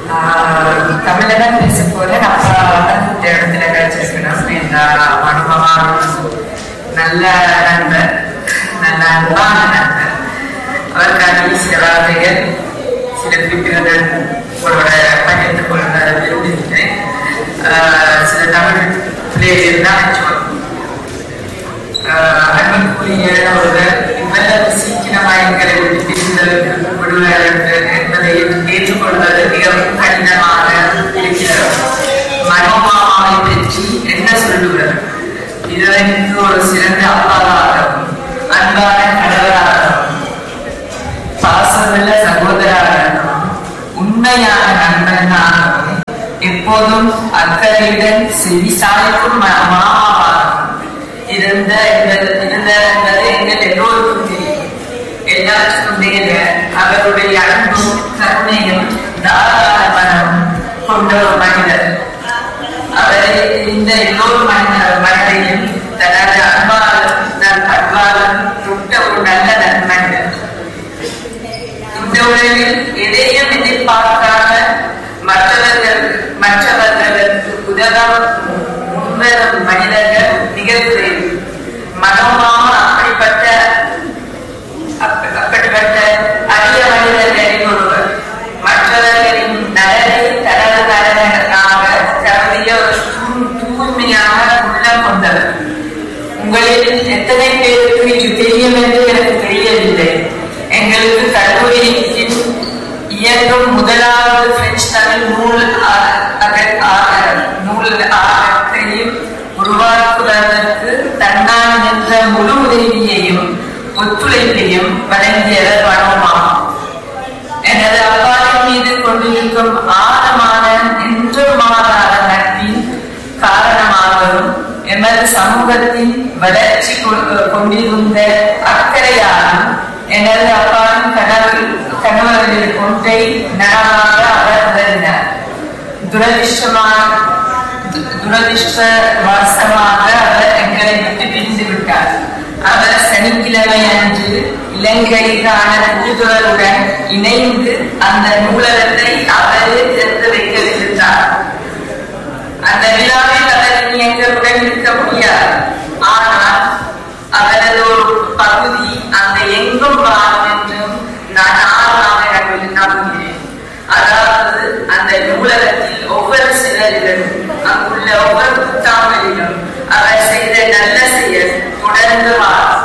தமிழ்ல தான் பேச போறேன் அப்பா தான் இந்த இடத்துல கிடைச்சிருக்கணும் என்ற அனுபவம் நல்ல நண்பர் நல்ல அன்பான நண்பர் அவருக்காக சில வார்த்தைகள் சில குறிப்பினர்கள் உங்களோட பகிர்ந்து கொள்ள விரும்புகிறேன் ஆஹ் சில தமிழ் பிள்ளைகள் தான் வச்சுக்கணும் அன்புக்குரிய ஒருவர் இவ்வளவு சீக்கிரமாக எங்களை விட்டு பிரிந்ததற்கு விடுவார் என்பதை ஏற்றுக்கொள்வது மிகவும் கடினமாக இருக்கிறது மனோமாமாவை பற்றி என்ன சொல்லுவது இதற்கு ஒரு சிறந்த அப்பாவாகவும் அன்பான கணவராகவும் பாசமுள்ள சகோதரராகவும் உண்மையான நண்பனாகவும் எப்போதும் அக்கறையுடன் செவிசாய்க்கும் மாமாவாகவும் இருந்த என்பது இருந்த என்பது எங்கள் எல்லோருக்கும் தெரியும் எல்லாத்துக்கும் மேல அவருடைய அன்பும் கருணையும் தாராள மனம் கொண்ட ஒரு மனிதர் அவரை இந்த எல்லோரும் மனித மனதையும் தனது அன்பால் தன் அன்பாலும் தொட்ட ஒரு நல்ல நன்மனிதர் இந்த உலகில் எதையும் எதிர்பார்க்காத மற்றவர்கள் மற்றவர்களுக்கு உதவ முன்வரும் மனிதர்கள் நிகழ்வுகளில் மனோமாவும் அப்படிப்பட்ட அப்ப- அப்படிப்பட்ட அரிய மனிதர்களில் ஒருவர் மற்றவர்களின் நலனை தனது நலனாக கருதிய ஒரு தூ- தூய்மையான உள்ளம் கொண்டவர் உங்களில் எத்தனை பேருக்கு இது தெரியும் என்று எனக்கு தெரியவில்லை எங்களுக்கு கல்லூரியில் இயங்கும் முதலாவது பிரெஞ்சு தமிழ் நூல் ஆ- அக- ஆ- நூல் ஆகத்தையும் உருவாக்குவதற்கு தன்னால் நின்ற முழு உதவியையும் ஒத்துழைப்பையும் வழங்கியவர் மனோமா எனது அப்பாவின் மீது கொண்டிருக்கும் ஆழமான என்றும் மாறாத நட்பின் காரணமாகவும் எமது சமூகத்தின் வளர்ச்சி கொ- கொண்டிருந்த அக்கறையாலும் எனது அப்பாவின் கனவு கணவர்களின் ஒன்றை நனவாக அவர் உணர்ந்தார் துரதிருஷ்டமான துரதிருஷ்டவசமாக அவர் எங்களை விட்டு பிரிந்து விட்டார் அவர் சனிக்கிழமை அன்று இலங்கைக்கான தூதுவருடன் இணைந்து அந்த நூலகத்தை அவரே திறந்து வைக்கவிருந்தார் அந்த விழாவில் அவர் இனி எங்களுடன் இருக்க முடியாது ஆனால் அவரது ஒரு பகுதி அந்த எங்கும் வாழும் என்றும் நான் ஆழமாக நம்பு- நம்புகிறேன் அதாவது அந்த நூலகத்தில் ஒவ்வொரு சிலரிலும் அங்குள்ள ஒவ்வொரு புத்தாமலிலும் அவர் செய்த நல்ல செயல் தொடர்ந்து வாழும்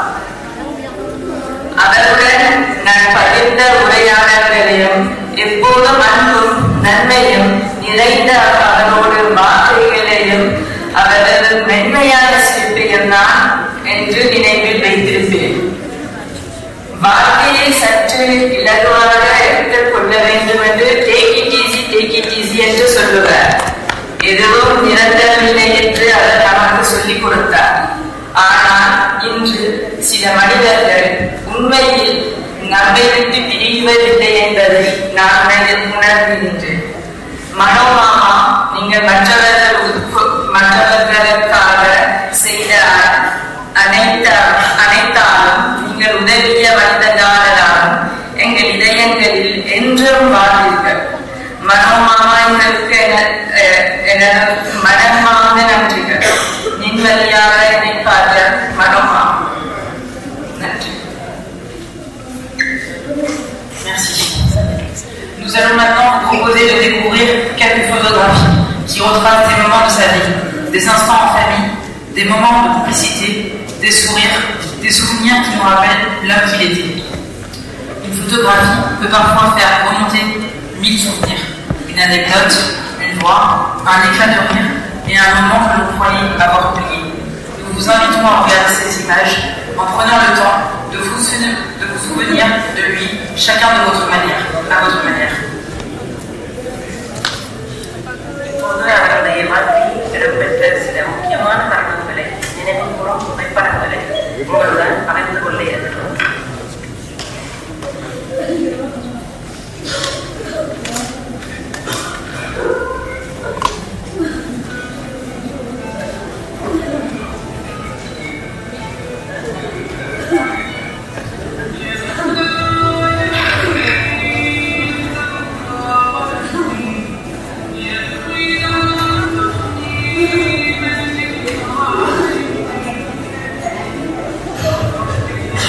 அவருடன் நான் பகிர்ந்த உரையாடல்களையும் எப்போதும் அன்பும் நன்மையும் நிறைந்த அவரோடு வார்த்தைகளையும் அவரது மென்மையான சிற்பியம் நான் என்று நினைவில் வைத்திருப்பேன் வாழ்க்கையை சற்று இலகுவாக எடுத்துக் கொள்ள வேண்டும் என்று take it easy, take it easy என்று சொல்லுவார் எதுவும் நிரந்தரமில்லை என்று அவர் நமக்கு சொல்லிக் கொடுத்தார் ஆனால் இன்று சில மனிதர்கள் உண்மையில் நம்மை விட்டு பிரிவதில்லை என்பதை நான் உணர்- உணர்கின்றேன் மனோமாமா நீங்கள் மற்றவர்கள் உட்கு- மற்றவர்களுக்காக செய்த அ- அனைத்த அனைத்தாலும் நீங்கள் உதவிய வந்ததாலும் எங்கள் இதயங்களில் என்றும் வாழ்வீர்கள் மனோமாமா எங்களுக்கு என- அஹ் எனது மனமார்ந்த நன்றிகள் நிம்மதியாக என்னை பார்த்த மனோமாமா நன்றி Merci. Nous allons maintenant vous proposer de découvrir quelques photographies qui retracent des moments de sa vie, des instants en famille, des moments de complicité, des sourires, des souvenirs qui nous rappellent l'homme qu'il était. Une photographie peut parfois faire remonter mille souvenirs, une anecdote, une voix, un éclat de rire et un moment que vous croyez avoir oublié. Nous vous invitons à regarder ces images en prenant le temps de vous, sou- de vous souvenir de lui, chacun de votre manière, à votre manière.